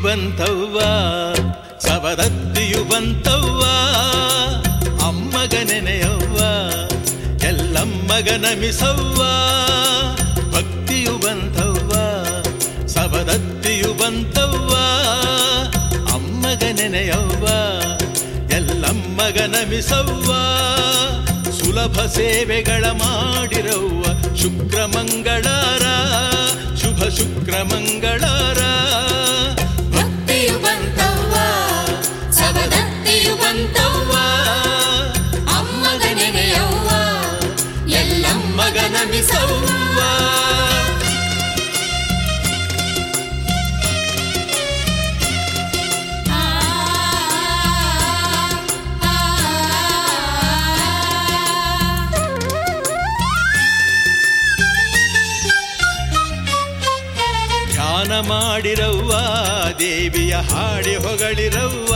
ಬಂತವ್ವ ಸವದತ್ತಿಯು ಬಂತವ್ವ ಅಮ್ಮಗ ನೆನೆಯವ್ವ ಎಲ್ಲಮ್ಮಗ ನಮಿಸವ್ವ ಭಕ್ತಿಯು ಬಂತವ್ವ ಸವದತ್ತಿಯು ಬಂತವ್ವ ಅಮ್ಮಗ ನೆನೆಯವ್ವ ಎಲ್ಲಮ್ಮಗ ನಮಿಸವ್ವ ಸುಲಭ ಸೇವೆಗಳ ಮಾಡಿರವ್ವ ಶುಕ್ರ ಮಂಗಳಾರ ಶುಭ ಶುಕ್ರ ಮಂಗಳಾರ ಭಕ್ತಿಯು ಬಂತವ್ವ ಸವದತ್ತಿಯು ಬಂತವ್ವ ಅಮ್ಮಗ ನೆನೆಯವ್ವ ಎಲ್ಲಮ್ಮಗ ನಮಿಸವ್ವ ಆ, ಆ, ಧ್ಯಾನ ಮಾಡಿರವ್ವ ದೇವಿಯ ಹಾಡಿ ಹೊಗಳಿರವ್ವ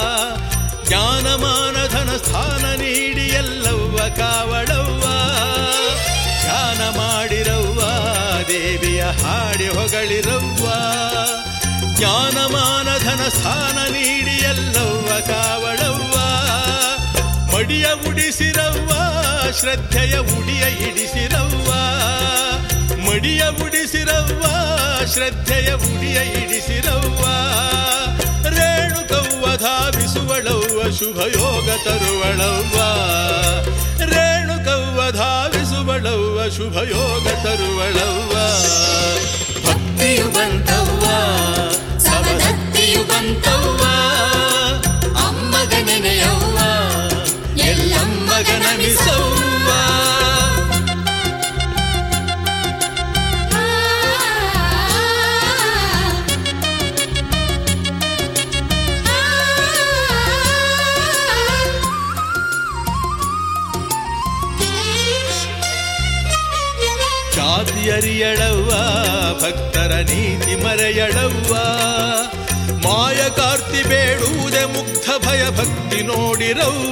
ಜ್ಞಾನಮಾನಧನ ಸ್ಥಾನ ನೀಡಿ ಎಲ್ಲವ್ವ ಕಾವಳವ್ವ ಧ್ಯಾನ ಮಾಡಿರವ್ವ ದೇವಿಯ ಹಾಡಿ ಹೊಗಳಿರವ್ವ ಜ್ಞಾನಮಾನಧನ ಸ್ಥಾನ ನೀಡಿ ಎಲ್ಲವ್ವ ಕಾವಳವ್ವ ಮಡಿಯ ಉಡಿಸಿರವ್ವ ಶ್ರದ್ಧೆಯ ಉಡಿಯ ಇಡಿಸಿರವ್ವ ಮಡಿಯ ಉಡಿಸಿರವ್ವ ಶ್ರದ್ಧೆಯ ಉಡಿಯ ಇಡಿಸಿರವ್ವ ರೇಣುಕವ್ವ ಧಾವಿಸುವಳವ್ವ ಶುಭ ಯೋಗ ತರುವಳವ್ವ ರೇಣುಕವ್ವ ಧಾವಿಸುವಳವ್ವ ಶುಭ ಯೋಗ ತರುವಳವ್ವ ಭಕ್ತಿಯು ಬಂತವ್ವ ಸವದತ್ತಿಯು ಬಂತವ್ವ ಅಮ್ಮಗ ನೆನೆಯವ್ವ ಎಲ್ಲಮ್ಮಗ ನಮಿಸವ್ವ ಆ, ಜಾತಿಯರಿಯಳವ್ವ ಭಕ್ತರ ನೀತಿ ಮರೆಯಳವ್ವ ಮಾಯ ಕಾರ್ತಿ ಬೇಡುವುದೇ ಮುಗ್ಧ ಭಯ ಭಕ್ತಿ ನೋಡಿರವ್ವ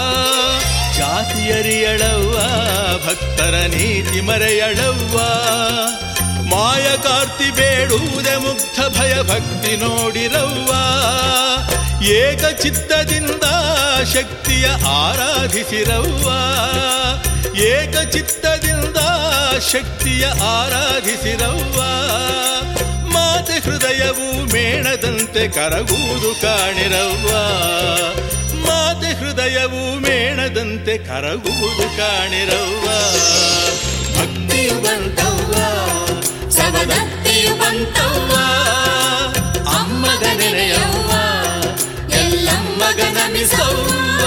ಜಾತಿಯರಿಯಳವ್ವ ಭಕ್ತರ ನೀತಿ ಮರೆಯಳವ್ವ ಮಾಯ ಕಾರ್ತಿ ಬೇಡುವುದೇ ಮುಗ್ಧ ಭಯ ಭಕ್ತಿ ನೋಡಿರವ್ವ ಏಕ ಚಿತ್ತದಿಂದ ಶಕ್ತಿಯ ಆರಾಧಿಸಿರವ್ವ ಏಕ ಚಿತ್ತದಿಂದ ಶಕ್ತಿಯ ಆರಾಧಿಸಿರವ್ವ ಮಾತೆ ಹೃದಯವು ಮೇಣದಂತೆ ಕರಗುವುದು ಕಾಣಿರವ್ವ ಮಾತೆ ಹೃದಯವು ಮೇಣದಂತೆ ಕರಗುವುದು ಕಾಣಿರವ್ವ ಭಕ್ತಿಯು ಬಂತವ್ವ ಸವದತ್ತಿಯು ಬಂತವ್ವ ಅಮ್ಮಗ ನೆನೆಯವ್ವ ಎಲ್ಲಮ್ಮಗ ನಮಿಸವ್ವ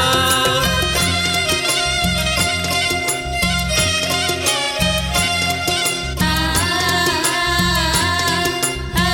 ಆ, ಆ,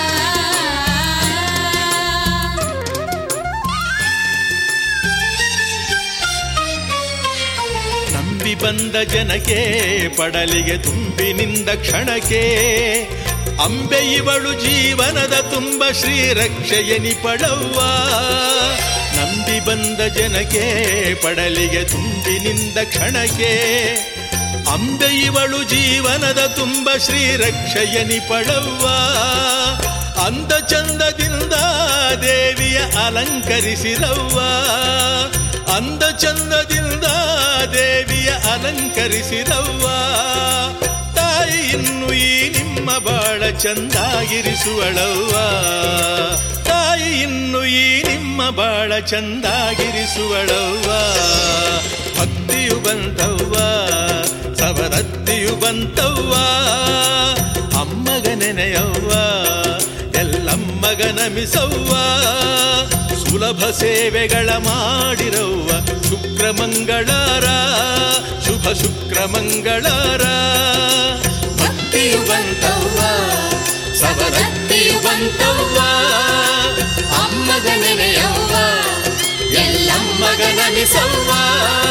ನಂಬಿ ಬಂದ ಜನಕ್ಕೆ ಪಡಲಿಗೆ ತುಂಬಿನಿಂದ ಕ್ಷಣಕ್ಕೆ ಅಂಬೆ ಇವಳು ಜೀವನದ ತುಂಬ ಶ್ರೀರಕ್ಷೆಯನಿ ಪಡವ್ವ ನಂಬಿ ಬಂದ ಜನಕ್ಕೆ ಪಡಲಿಗೆ ತುಂಬಿನಿಂದ ಕ್ಷಣಕ್ಕೆ ಅಂಬೆ ಇವಳು ಜೀವನದ ತುಂಬ ಶ್ರೀರಕ್ಷೆಯನಿ ಪಡವ್ವ ಅಂದ ಚಂದದಿಂದ ದೇವಿಯ ಅಲಂಕರಿಸಿರವ್ವ ಅಂದ ಚಂದದಿಂದ ದೇವಿಯ ಅಲಂಕರಿಸಿರವ್ವ ತಾಯಿ ಇನ್ನು ಈ ನಿಮ್ಮ ಬಾಳ ಚಂದಾಗಿರಿಸುವಳವ್ವ ತಾಯಿ ಇನ್ನು ಈ ನಿಮ್ಮ ಬಾಳ ಚಂದಾಗಿರಿಸುವಳವ್ವ ಭಕ್ತಿಯು ಬಂತವ್ವ ಸವರತ್ತಿಯು ಬಂತವ್ವ ಅಮ್ಮಗ ನೆನೆಯವ್ವ ಎಲ್ಲಮ್ಮಗ ನಮಿಸವ್ವ ಸುಲಭ ಸೇವೆಗಳ ಮಾಡಿರವ್ವ ಶುಕ್ರ ಮಂಗಳಾರ ಶುಭ ಶುಕ್ರ ಮಂಗಳಾರ ಭಕ್ತಿಯು ಬಂತವ್ವ ಸವದತ್ತಿಯು ಬಂತವ್ವ ಅಮ್ಮಗ ನೆನೆಯವ್ವ ಎಲ್ಲಮ್ಮಗ ನಮಿಸವ್ವ